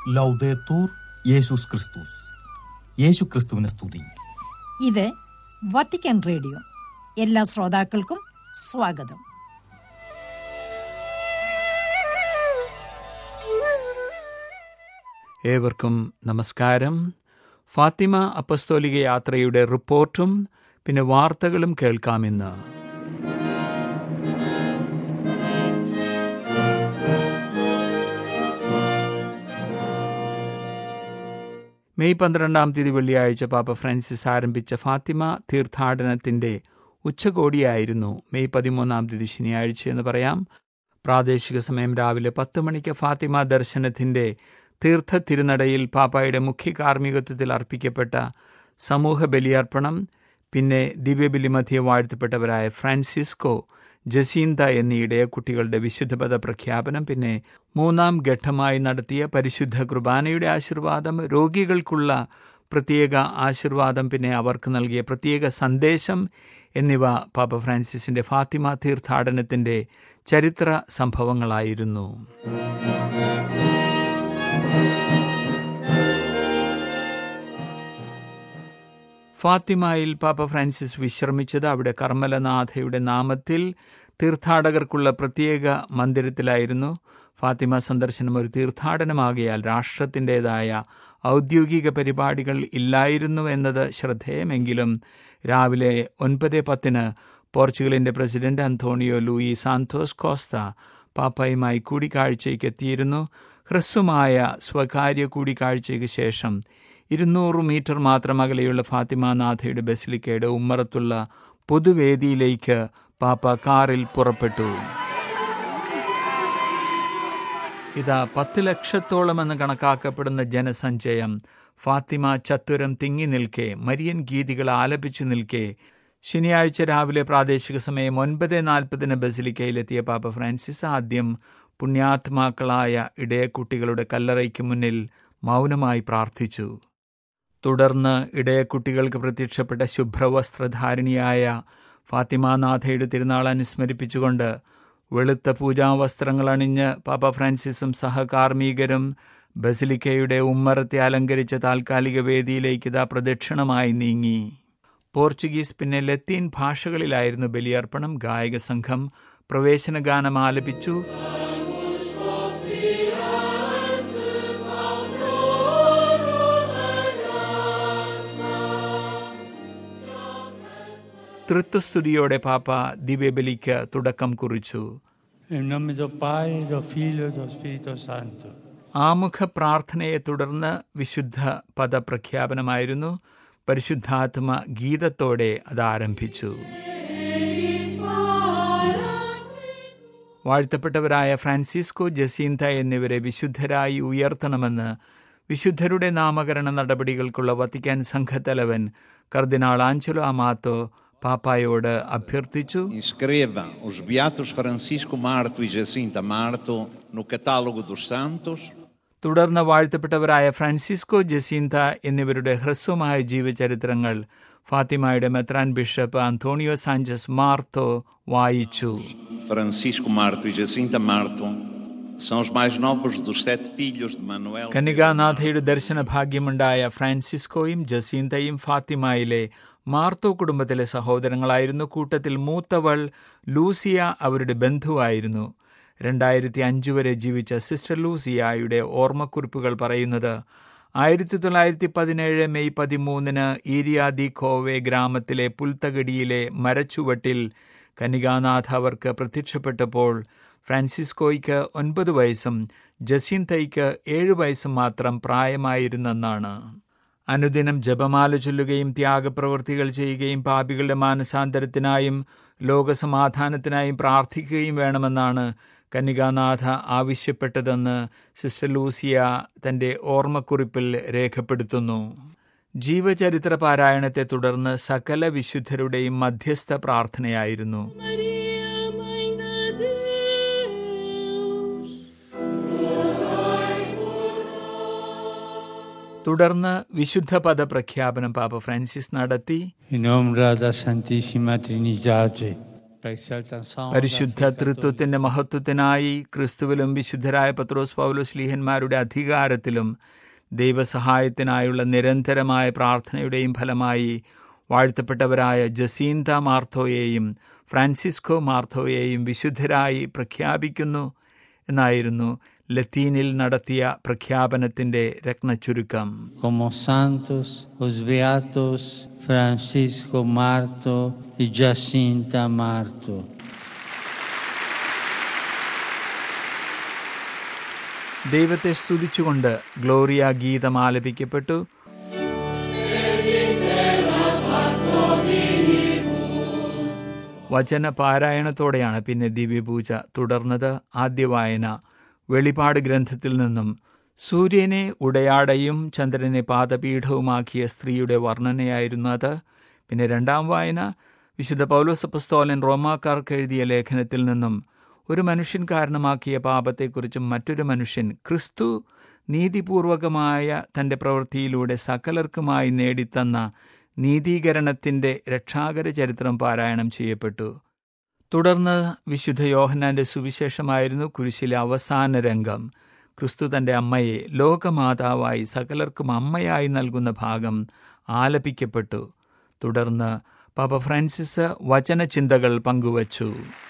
ലൗദേത്തൂർ യേശുസ് ക്രിസ്തുസ് യേശു ക്രിസ്തുവിനെ സ്തുതി ഇത് വത്തിക്കാൻ റേഡിയോ എല്ലാ ശ്രോതാക്കൾക്കും സ്വാഗതം ഏവർക്കും നമസ്കാരം ഫാത്തിമ അപ്പസ്തോലിക യാത്രയുടെ റിപ്പോർട്ടും പിന്നെ വാർത്തകളും കേൾക്കാമിന്ന് മെയ് പന്ത്രണ്ടാം തീയതി വെള്ളിയാഴ്ച പാപ്പ ഫ്രാൻസിസ് ആരംഭിച്ച ഫാത്തിമ തീർത്ഥാടനത്തിന്റെ ഉച്ചകോടിയായിരുന്നു മെയ് പതിമൂന്നാം തീയതി ശനിയാഴ്ച എന്ന് പറയാം പ്രാദേശിക സമയം രാവിലെ പത്ത് മണിക്ക് ഫാത്തിമ ദർശനത്തിന്റെ തീർത്ഥ തിരുനടയിൽ പാപ്പായുടെ മുഖ്യ കാർമ്മികത്വത്തിൽ അർപ്പിക്കപ്പെട്ട സമൂഹ ബലിയർപ്പണം പിന്നെ ദിവ്യബലി മധ്യ വാഴ്ത്തപ്പെട്ടവരായ ഫ്രാൻസിസ്കോ ജസീന്ത എന്നീ ഇടയക്കുട്ടികളുടെ വിശുദ്ധപദ പ്രഖ്യാപനം പിന്നെ മൂന്നാം ഘട്ടമായി നടത്തിയ പരിശുദ്ധ കുർബാനയുടെ ആശീർവാദം രോഗികൾക്കുള്ള പ്രത്യേക ആശീർവാദം പിന്നെ അവർക്ക് നൽകിയ പ്രത്യേക സന്ദേശം എന്നിവ പാപ്പ ഫ്രാൻസിസിന്റെ ഫാത്തിമ തീർത്ഥാടനത്തിന്റെ ചരിത്ര സംഭവങ്ങളായിരുന്നു ഫാത്തിമയിൽ പാപ്പ ഫ്രാൻസിസ് വിശ്രമിച്ചത് അവിടെ കർമ്മലനാഥയുടെ നാമത്തിൽ തീർത്ഥാടകർക്കുള്ള പ്രത്യേക മന്ദിരത്തിലായിരുന്നു ഫാത്തിമ സന്ദർശനം ഒരു തീർത്ഥാടനമാകിയാൽ രാഷ്ട്രത്തിൻ്റെതായ ഔദ്യോഗിക പരിപാടികൾ ഇല്ലായിരുന്നു എന്നത് ശ്രദ്ധേയമെങ്കിലും രാവിലെ ഒൻപത് പത്തിന് പോർച്ചുഗലിന്റെ president Antonio Luis Santos Costa പാപ്പയുമായി കൂടിക്കാഴ്ചയ്ക്ക് എത്തിയിരുന്നു ഹ്രസ്വമായ സ്വകാര്യ കൂടിക്കാഴ്ചയ്ക്ക് ശേഷം ഇരുന്നൂറ് മീറ്റർ മാത്രം അകലെയുള്ള ഫാത്തിമാനാഥയുടെ ബസിലിക്കയുടെ ഉമ്മറത്തുള്ള പൊതുവേദിയിലേക്ക് പാപ്പ കാറിൽ പുറപ്പെട്ടു ഇതാ പത്ത് ലക്ഷത്തോളമെന്ന് കണക്കാക്കപ്പെടുന്ന ജനസഞ്ചയം ഫാത്തിമ ചത്തുരം തിങ്ങി നിൽക്കെ മരിയൻ ഗീതികൾ ആലപിച്ചു നിൽക്കെ ശനിയാഴ്ച രാവിലെ പ്രാദേശിക സമയം ഒൻപത് നാൽപ്പതിന് ബസിലിക്കയിലെത്തിയ പാപ്പ ഫ്രാൻസിസ് ആദ്യം പുണ്യാത്മാക്കളായ ഇടയക്കുട്ടികളുടെ കല്ലറയ്ക്ക് മുന്നിൽ മൗനമായി പ്രാർത്ഥിച്ചു തുടർന്ന് ഇടയക്കുട്ടികൾക്ക് പ്രത്യക്ഷപ്പെട്ട ശുഭ്രവസ്ത്രധാരിണിയായ ഫാത്തിമാനാഥയുടെ തിരുനാൾ അനുസ്മരിപ്പിച്ചുകൊണ്ട് വെളുത്ത പൂജാവസ്ത്രങ്ങൾ അണിഞ്ഞ് പാപ്പ ഫ്രാൻസിസും സഹകാർമ്മികരും ബസിലിക്കയുടെ ഉമ്മറത്തെ അലങ്കരിച്ച താൽക്കാലിക വേദിയിലേക്ക് ഇതാ പ്രദക്ഷിണമായി നീങ്ങി പോർച്ചുഗീസ് പിന്നെ ലത്തീൻ ഭാഷകളിലായിരുന്നു ബലിയർപ്പണം ഗായക സംഘം പ്രവേശന ഗാനം ആലപിച്ചു തൃത്വസ്തുതിയോടെ പാപ്പ ദിവ്യബലിക്ക് തുടക്കം കുറിച്ചു In nome do Pai, do Figlio e do Spirito Santo. ആമുഖ പ്രാർത്ഥനയെ തുടർന്ന് വിശുദ്ധ പദപ്രഖ്യാപനമായിരുന്നു പരിശുദ്ധാത്മ ഗീതത്തോടെ അത് ആരംഭിച്ചു വാഴ്ത്തപ്പെട്ടവരായ ഫ്രാൻസിസ്കോ ജസീന്ത എന്നിവരെ വിശുദ്ധരായി ഉയർത്തണമെന്ന് വിശുദ്ധരുടെ നാമകരണ നടപടികൾക്കുള്ള വത്തിക്കാൻ സംഘത്തലവൻ കർദിനാൾ ആഞ്ചലോ അമാത്തോ പാപ്പായോട് അഭ്യർത്ഥിച്ചു Inscreva os Beatos Francisco Marto e Jacinta Marto no catálogo dos santos തുടർന്ന് വാഴ്ത്തപ്പെട്ടവരായ ഫ്രാൻസിസ്കോ ജസീന്ത എന്നിവരുടെ ഹ്രസ്വമായ ജീവചരിത്രങ്ങൾ ഫാത്തിമയുടെ മെത്രാൻ ബിഷപ്പ് അന്തോണിയോ സാഞ്ചസ് മാർത്തോ വായിച്ചു Francisco Marto e Jacinta Marto são os mais novos dos sete filhos de Manuel. കനികാനാഥയുടെ ദർശന ഭാഗ്യമുണ്ടായ ഫ്രാൻസിസ്കോയും ജസീന്തയും ഫാത്തിമയിലെ മാർത്തോ കുടുംബത്തിലെ സഹോദരങ്ങളായിരുന്നു കൂട്ടത്തിൽ മൂത്തവൾ ലൂസിയ അവരുടെ ബന്ധുവായിരുന്നു രണ്ടായിരത്തി അഞ്ചു വരെ ജീവിച്ച സിസ്റ്റർ ലൂസിയായുടെ ഓർമ്മക്കുറിപ്പുകൾ പറയുന്നത് ആയിരത്തി തൊള്ളായിരത്തി പതിനേഴ് മെയ് പതിമൂന്നിന് ഈരിയാദി ഖോവെ ഗ്രാമത്തിലെ പുൽത്തകടിയിലെ മരച്ചുവട്ടിൽ കനികാനാഥ അവർക്ക് പ്രത്യക്ഷപ്പെട്ടപ്പോൾ ഫ്രാൻസിസ്കോയ്ക്ക് ഒൻപത് വയസ്സും ജസീന്തയ്ക്ക് ഏഴ് വയസ്സും മാത്രം പ്രായമായിരുന്നെന്നാണ് അനുദിനം ജപമാല ചൊല്ലുകയും ത്യാഗപ്രവൃത്തികൾ ചെയ്യുകയും പാപികളുടെ മാനസാന്തരത്തിനായും ലോകസമാധാനത്തിനായും പ്രാർത്ഥിക്കുകയും വേണമെന്നാണ് കന്യകാനാഥ ആവശ്യപ്പെട്ടതെന്ന് സിസ്റ്റർ ലൂസിയ തന്റെ ഓർമ്മക്കുറിപ്പിൽ രേഖപ്പെടുത്തുന്നു ജീവചരിത്ര പാരായണത്തെ തുടർന്ന് സകല വിശുദ്ധരുടെയും മധ്യസ്ഥ പ്രാർത്ഥനയായിരുന്നു തുടർന്ന് വിശുദ്ധ പദ പ്രഖ്യാപനം പാപ്പ ഫ്രാൻസിസ് നടത്തി In ombra da Santissima Trinitate, പരിശുദ്ധ തൃത്വത്തിന്റെ മഹത്വത്തിനായി ക്രിസ്തുവിലും വിശുദ്ധരായ പത്രോസ് പൗലോസ് ലീഹന്മാരുടെ അധികാരത്തിലും ദൈവസഹായത്തിനായുള്ള നിരന്തരമായ പ്രാർത്ഥനയുടെയും ഫലമായി വാഴ്ത്തപ്പെട്ടവരായ ജസീന്ത മാർത്തോയെയും ഫ്രാൻസിസ്കോ മാർത്തോയെയും വിശുദ്ധരായി പ്രഖ്യാപിക്കുന്നു എന്നായിരുന്നു ലത്തീനിൽ നടത്തിയ പ്രഖ്യാപനത്തിന്റെ രത്നച്ചുരുക്കം como santos os beatos Francisco Marto y Jacinta Marto. ദൈവത്തെ സ്തുതിച്ചുകൊണ്ട് ഗ്ലോറിയ ഗീതം ആലപിക്കപ്പെട്ടു വചന പാരായണത്തോടെയാണ് പിന്നെ ദിവ്യപൂജ തുടർന്നത് ആദ്യ വായന വെളിപാട് ഗ്രന്ഥത്തിൽ നിന്നും സൂര്യനെ ഉടയാടയും ചന്ദ്രനെ പാദപീഠവുമാക്കിയ സ്ത്രീയുടെ വർണ്ണനയായിരുന്നു അത് പിന്നെ രണ്ടാം വായന വിശുദ്ധ പൗലോസപ്പസ്തോലൻ റോമാക്കാർക്ക് എഴുതിയ ലേഖനത്തിൽ നിന്നും ഒരു മനുഷ്യൻ കാരണമാക്കിയ പാപത്തെക്കുറിച്ചും മറ്റൊരു മനുഷ്യൻ ക്രിസ്തു നീതിപൂർവകമായ തന്റെ പ്രവൃത്തിയിലൂടെ സകലർക്കുമായി നേടിത്തന്ന നീതീകരണത്തിന്റെ രക്ഷാകര ചരിത്രം പാരായണം ചെയ്യപ്പെട്ടു തുടർന്ന് വിശുദ്ധ യോഹന്നാന്റെ സുവിശേഷമായിരുന്നു കുരിശിലെ അവസാന രംഗം ക്രിസ്തു തന്റെ അമ്മയെ ലോകമാതാവായി സകലർക്കും അമ്മയായി നൽകുന്ന ഭാഗം ആലപിക്കപ്പെട്ടു തുടർന്ന് പാപ്പ ഫ്രാൻസിസ് വചനചിന്തകൾ പങ്കുവച്ചു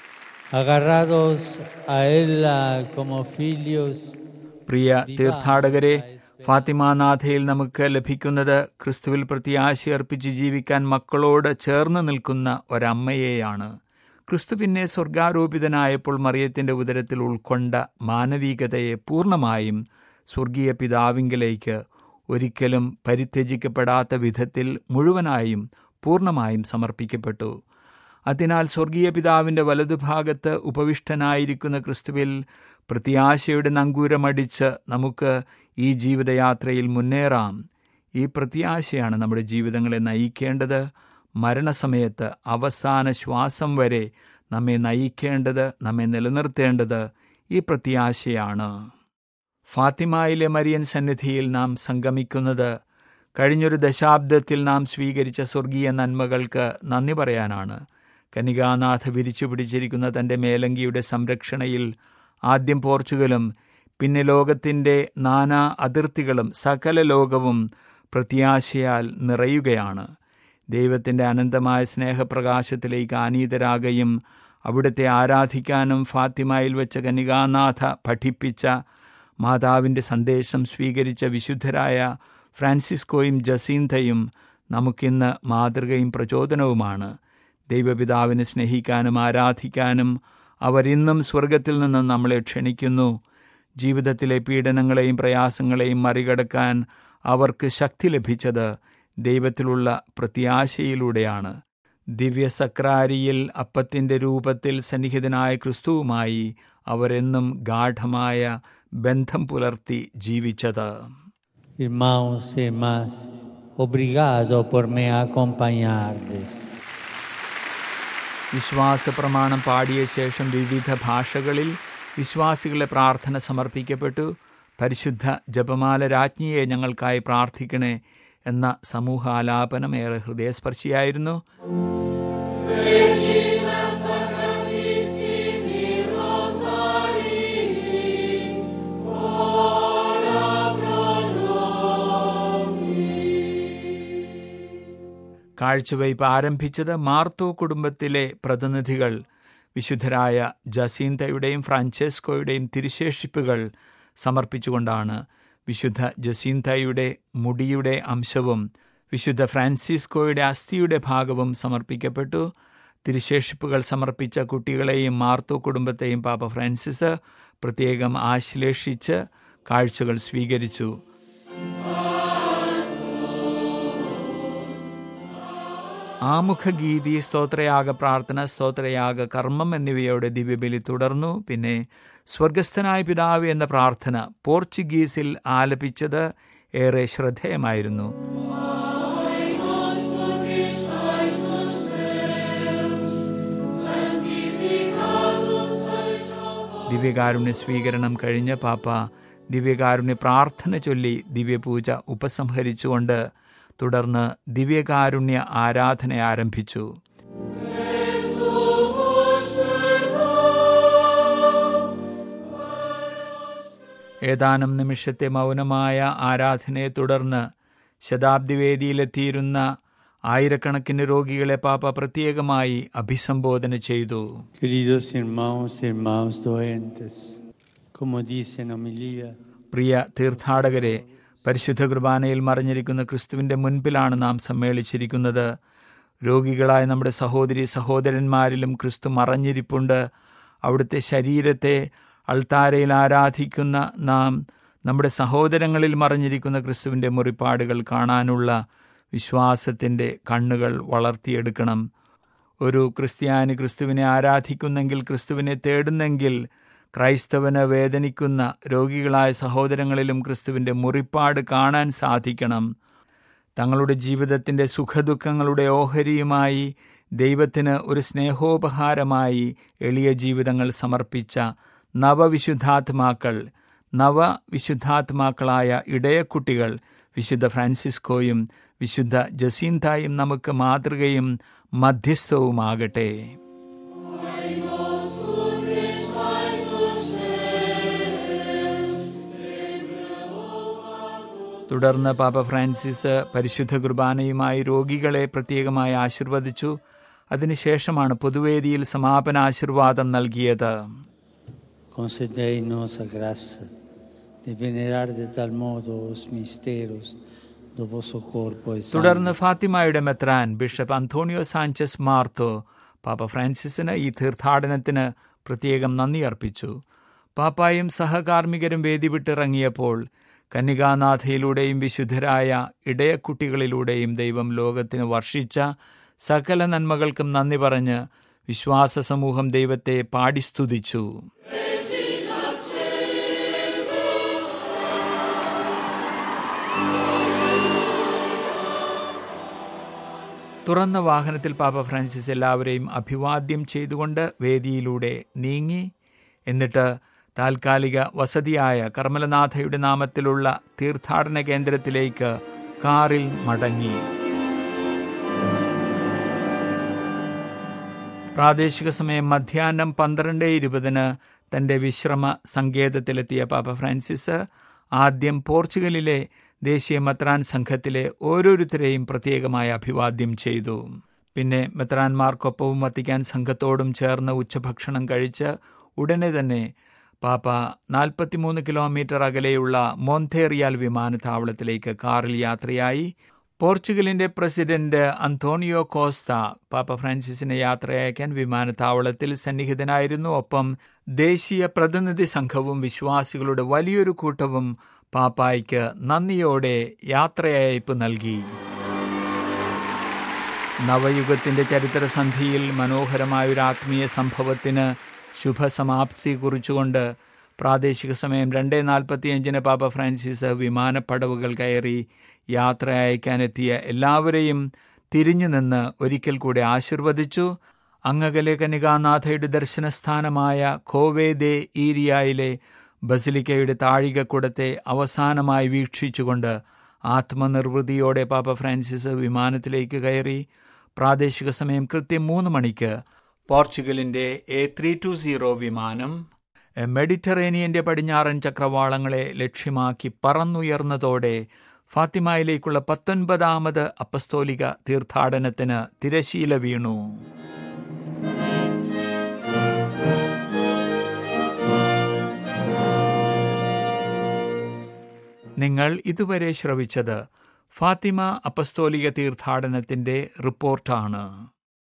Agarrados a ella como filios, പ്രിയ തീർത്ഥാടകരെ ഫാത്തിമാനാഥയിൽ നമുക്ക് ലഭിക്കുന്നത് ക്രിസ്തുവിൽ പ്രത്യാശയർപ്പിച്ച് ജീവിക്കാൻ മക്കളോട് ചേർന്ന് നിൽക്കുന്ന ഒരമ്മയെയാണ് ക്രിസ്തു പിന്നെ സ്വർഗാരോപിതനായപ്പോൾ മറിയത്തിന്റെ ഉദരത്തിൽ ഉൾക്കൊണ്ട മാനവികതയെ പൂർണ്ണമായും സ്വർഗീയ പിതാവിങ്കലേക്ക് ഒരിക്കലും പരിത്യജിക്കപ്പെടാത്ത വിധത്തിൽ മുഴുവനായും പൂർണ്ണമായും സമർപ്പിക്കപ്പെട്ടു അതിനാൽ സ്വർഗീയ പിതാവിൻ്റെ വലതുഭാഗത്ത് ഉപവിഷ്ടനായിരിക്കുന്ന ക്രിസ്തുവിൽ പ്രത്യാശയുടെ നങ്കൂരമടിച്ച് നമുക്ക് ഈ ജീവിതയാത്രയിൽ മുന്നേറാം ഈ പ്രത്യാശയാണ് നമ്മുടെ ജീവിതങ്ങളെ നയിക്കേണ്ടത് മരണസമയത്ത് അവസാന ശ്വാസം വരെ നമ്മെ നയിക്കേണ്ടത് നമ്മെ നിലനിർത്തേണ്ടത് ഈ പ്രത്യാശയാണ് ഫാത്തിമായിലെ മരിയൻ സന്നിധിയിൽ നാം സംഗമിക്കുന്നത് കഴിഞ്ഞൊരു ദശാബ്ദത്തിൽ നാം സ്വീകരിച്ച സ്വർഗീയ നന്മകൾക്ക് നന്ദി പറയാനാണ് കനികാനാഥ വിരിച്ചു പിടിച്ചിരിക്കുന്ന തൻ്റെ മേലങ്കിയുടെ സംരക്ഷണയിൽ ആദ്യം പോർച്ചുഗലും പിന്നെ ലോകത്തിൻ്റെ നാനാ അതിർത്തികളും സകല ലോകവും പ്രത്യാശയാൽ നിറയുകയാണ് ദൈവത്തിൻ്റെ അനന്തമായ സ്നേഹപ്രകാശത്തിലേക്ക് ആനീതരാകയും അവിടുത്തെ ആരാധിക്കാനും ഫാത്തിമയിൽ വെച്ച കനികാനാഥ പഠിപ്പിച്ച മാതാവിൻ്റെ സന്ദേശം സ്വീകരിച്ച വിശുദ്ധരായ ഫ്രാൻസിസ്കോയും ജസീന്തയും നമുക്കിന്ന് മാതൃകയും പ്രചോദനവുമാണ് ദൈവപിതാവിനെ സ്നേഹിക്കാനും ആരാധിക്കാനും അവരിന്നും സ്വർഗത്തിൽ നിന്നും നമ്മളെ ക്ഷണിക്കുന്നു ജീവിതത്തിലെ പീഡനങ്ങളെയും പ്രയാസങ്ങളെയും മറികടക്കാൻ അവർക്ക് ശക്തി ലഭിച്ചത് ദൈവത്തിലുള്ള പ്രത്യാശയിലൂടെയാണ് ദിവ്യസക്രാരിയിൽ അപ്പത്തിൻ്റെ രൂപത്തിൽ സന്നിഹിതനായ ക്രിസ്തുവുമായി അവരെന്നും ഗാഠമായ ബന്ധം പുലർത്തി ജീവിച്ചത് Irmãos e irmãs, obrigado por me acompanharles. വിശ്വാസ പ്രമാണം പാടിയ ശേഷം വിവിധ ഭാഷകളിൽ വിശ്വാസികളെ പ്രാർത്ഥന സമർപ്പിക്കപ്പെട്ടു പരിശുദ്ധ ജപമാല രാജ്ഞിയെ ഞങ്ങൾക്കായി പ്രാർത്ഥിക്കണേ എന്ന സമൂഹാലാപനം ഏറെ ഹൃദയസ്പർശിയായിരുന്നു കാഴ്ചവയ്പ് ആരംഭിച്ചത് മാർത്തോ കുടുംബത്തിലെ പ്രതിനിധികൾ വിശുദ്ധരായ ജസീന്തയുടെയും ഫ്രാഞ്ചെസ്കോയുടെയും തിരുശേഷിപ്പുകൾ സമർപ്പിച്ചുകൊണ്ടാണ് വിശുദ്ധ ജസീന്തയുടെ മുടിയുടെ അംശവും വിശുദ്ധ ഫ്രാൻസിസ്കോയുടെ അസ്ഥിയുടെ ഭാഗവും സമർപ്പിക്കപ്പെട്ടു തിരുശേഷിപ്പുകൾ സമർപ്പിച്ച കുട്ടികളെയും മാർത്തോ കുടുംബത്തെയും പാപ്പ ഫ്രാൻസിസ് പ്രത്യേകം ആശ്ലേഷിച്ച് കാഴ്ചകൾ സ്വീകരിച്ചു ആമുഖഗീതി സ്തോത്രയാഗ പ്രാർത്ഥന സ്തോത്രയാഗ കർമ്മം എന്നിവയോടെ ദിവ്യബലി തുടർന്നു പിന്നെ സ്വർഗസ്ഥനായ പിതാവ് എന്ന പ്രാർത്ഥന പോർച്ചുഗീസിൽ ആലപിച്ചത് ഏറെ ശ്രദ്ധേയമായിരുന്നു ദിവ്യകാരുണ്യ സ്വീകരണം കഴിഞ്ഞ പാപ്പ ദിവ്യകാരുണ്യ പ്രാർത്ഥന ചൊല്ലി ദിവ്യപൂജ ഉപസംഹരിച്ചുകൊണ്ട് തുടർന്ന് ദിവ്യകാരുണ്യ ആരാധന ആരംഭിച്ചു Jesús ഏതാനും നിമിഷത്തെ മൗനമായ ആരാധനയെ തുടർന്ന് ശതാബ്ദിവേദിയിലെത്തിയിരുന്ന ആയിരക്കണക്കിന് രോഗികളെ പാപ്പ പ്രത്യേകമായി അഭിസംബോധന ചെയ്തു Queridos hermanos y hermanas doentes, como dice en homilía, പ്രിയ തീർത്ഥാടകരെ പരിശുദ്ധ കുർബാനയിൽ മറിഞ്ഞിരിക്കുന്ന ക്രിസ്തുവിന്റെ മുൻപിലാണ് നാം സമ്മേളിച്ചിരിക്കുന്നത് രോഗികളായ നമ്മുടെ സഹോദരി സഹോദരന്മാരിലും ക്രിസ്തു മറഞ്ഞിരിപ്പുണ്ട് അവിടുത്തെ ശരീരത്തെ അൾത്താരയിൽ ആരാധിക്കുന്ന നാം നമ്മുടെ സഹോദരങ്ങളിൽ മറഞ്ഞിരിക്കുന്ന ക്രിസ്തുവിന്റെ മുറിപ്പാടുകൾ കാണാനുള്ള വിശ്വാസത്തിന്റെ കണ്ണുകൾ വളർത്തിയെടുക്കണം ഒരു ക്രിസ്ത്യാനി ക്രിസ്തുവിനെ ആരാധിക്കുന്നെങ്കിൽ ക്രിസ്തുവിനെ തേടുന്നെങ്കിൽ ക്രൈസ്തവന് വേദനിക്കുന്ന രോഗികളായ സഹോദരങ്ങളിലും ക്രിസ്തുവിന്റെ മുറിപ്പാട് കാണാൻ സാധിക്കണം തങ്ങളുടെ ജീവിതത്തിന്റെ സുഖദുഃഖങ്ങളുടെ ഓഹരിയുമായി ദൈവത്തിന് ഒരു സ്നേഹോപഹാരമായി എളിയ ജീവിതങ്ങൾ സമർപ്പിച്ച നവവിശുദ്ധാത്മാക്കൾ നവവിശുദ്ധാത്മാക്കളായ ഇടയക്കുട്ടികൾ വിശുദ്ധ ഫ്രാൻസിസ്കോയും വിശുദ്ധ ജസീന്തായും നമുക്ക് മാതൃകയും മധ്യസ്ഥവുമാകട്ടെ തുടർന്ന് പാപ്പ ഫ്രാൻസിസ് പരിശുദ്ധ കുർബാനയുമായി രോഗികളെ പ്രത്യേകമായി ആശീർവദിച്ചു അതിനുശേഷമാണ് പൊതുവേദിയിൽ സമാപന ആശീർവാദം നൽകിയത് concedei-nos a graça de venerar de tal modo os mistérios do vosso corpo e തുടർന്ന് sangue, ഫാത്തിമയുടെ മെത്രാൻ ബിഷപ്പ് അന്തോണിയോ സാഞ്ചസ് മാർത്തോ പാപ്പ ഫ്രാൻസിസിന് ഈ തീർത്ഥാടനത്തിന് പ്രത്യേകം നന്ദി അർപ്പിച്ചു പാപ്പായും സഹകാർമ്മികരും വേദി വിട്ടിറങ്ങിയപ്പോൾ കന്യകാനാഥയിലൂടെയും വിശുദ്ധരായ ഇടയക്കുട്ടികളിലൂടെയും ദൈവം ലോകത്തിന് വർഷിച്ച സകല നന്മകൾക്കും നന്ദി പറഞ്ഞ് വിശ്വാസ സമൂഹം ദൈവത്തെ പാടിസ്തുതിച്ചു തുറന്ന വാഹനത്തിൽ പാപ്പ ഫ്രാൻസിസ് എല്ലാവരെയും അഭിവാദ്യം ചെയ്തുകൊണ്ട് വേദിയിലൂടെ നീങ്ങി എന്നിട്ട് താൽക്കാലിക വസതിയായ കർമ്മലനാഥയുടെ നാമത്തിലുള്ള തീർത്ഥാടന കേന്ദ്രത്തിലേക്ക് കാറിൽ മടങ്ങി പ്രാദേശിക സമയം മധ്യാഹ്നം പന്ത്രണ്ട് ഇരുപതിന് തന്റെ വിശ്രമ സങ്കേതത്തിലെത്തിയ പാപ്പ ഫ്രാൻസിസ് ആദ്യം പോർച്ചുഗലിലെ ദേശീയ മെത്രാൻ സംഘത്തിലെ ഓരോരുത്തരെയും പ്രത്യേകമായി അഭിവാദ്യം ചെയ്തു പിന്നെ മെത്രാന്മാർക്കൊപ്പവും വത്തിക്കാൻ സംഘത്തോടും ചേർന്ന് ഉച്ചഭക്ഷണം കഴിച്ച് ഉടനെ തന്നെ പാപ്പ നാൽപ്പത്തിമൂന്ന് കിലോമീറ്റർ അകലെയുള്ള മോന്തേറിയാൽ വിമാനത്താവളത്തിലേക്ക് കാറിൽ യാത്രയായി പോർച്ചുഗലിന്റെ പ്രസിഡന്റ് അന്തോണിയോ കോസ്ത പാപ്പ ഫ്രാൻസിസിനെ യാത്രയയക്കാൻ വിമാനത്താവളത്തിൽ സന്നിഹിതനായിരുന്നു ഒപ്പം ദേശീയ പ്രതിനിധി സംഘവും വിശ്വാസികളുടെ വലിയൊരു കൂട്ടവും പാപ്പായ്ക്ക് നന്ദിയോടെ യാത്രയയപ്പ് നൽകി നവയുഗത്തിന്റെ ചരിത്രസന്ധിയിൽ മനോഹരമായൊരു ആത്മീയ സംഭവത്തിന് ശുഭസമാപ്തി കുറിച്ചുകൊണ്ട് പ്രാദേശിക സമയം രണ്ട് നാൽപ്പത്തിയഞ്ചിന് പാപ്പ ഫ്രാൻസിസ് വിമാനപ്പടവുകൾ കയറി യാത്ര അയക്കാനെത്തിയ എല്ലാവരെയും തിരിഞ്ഞു നിന്ന് ഒരിക്കൽ കൂടി ആശീർവദിച്ചു അങ്ങകലെ കനികാനാഥയുടെ ദർശനസ്ഥാനമായ ഖോവേദേ ഈരിയയിലെ ബസിലിക്കയുടെ താഴികക്കുടത്തെ അവസാനമായി വീക്ഷിച്ചുകൊണ്ട് ആത്മനിർവൃതിയോടെ പാപ്പ ഫ്രാൻസിസ് വിമാനത്തിലേക്ക് കയറി പ്രാദേശിക സമയം കൃത്യം മൂന്ന് മണിക്ക് പോർച്ചുഗലിന്റെ എ ത്രീ ടു സീറോ വിമാനം മെഡിറ്ററേനിയന്റെ പടിഞ്ഞാറൻ ചക്രവാളങ്ങളെ ലക്ഷ്യമാക്കി പറന്നുയർന്നതോടെ ഫാത്തിമയിലേക്കുള്ള പത്തൊൻപതാമത് അപ്പസ്തോലിക തീർത്ഥാടനത്തിന് തിരശീല വീണു നിങ്ങൾ ഇതുവരെ ശ്രവിച്ചത് ഫാത്തിമ അപ്പസ്തോലിക തീർത്ഥാടനത്തിന്റെ റിപ്പോർട്ടാണ്